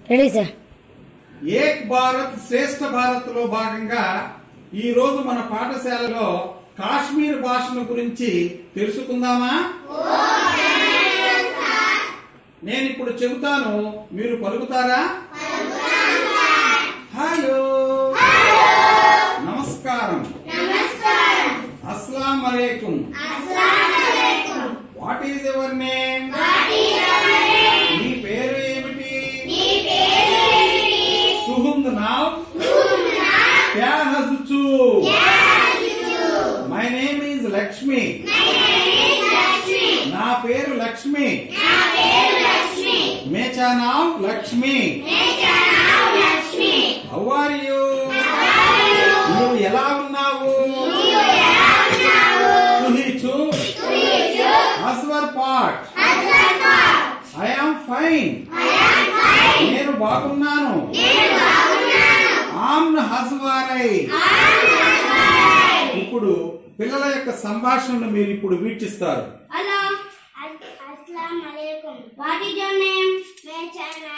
Ready sir Ek Bharat Shreshtha Bharat లో భాగంగా ఈ రోజు మన పాఠశాలలో కాశ్మీర్ భాషను గురించి తెలుసుకుందామా నేను ఇప్పుడు చెబుతాను మీరు పలుకుతారా హలో నమస్కారం అస్సలాం అలైకుం వాట్ ఈజ్ యువర్ నేమ్ నీ పేరు ఏమిటి తుహుంద్ నావ్ క్యా హజుచు మై నేమ్ ఈజ్ లక్ష్మి నా పేరు లక్ష్మి మేచా నావ్ లక్ష్మి హౌ ఆర్ యు నువ్వు ఎలా ఉన్నావు తుహిచు అస్వర్ పాట్ ఐ ఆమ్ ఫైన్ నేను బాగున్నాను ఆమ్న హస్వారై ఇప్పుడు పిల్లల యొక్క సంభాషణను మీరు ఇప్పుడు వీక్షిస్తారు Hello. Assalamu alaikum. What is your name? Mechana.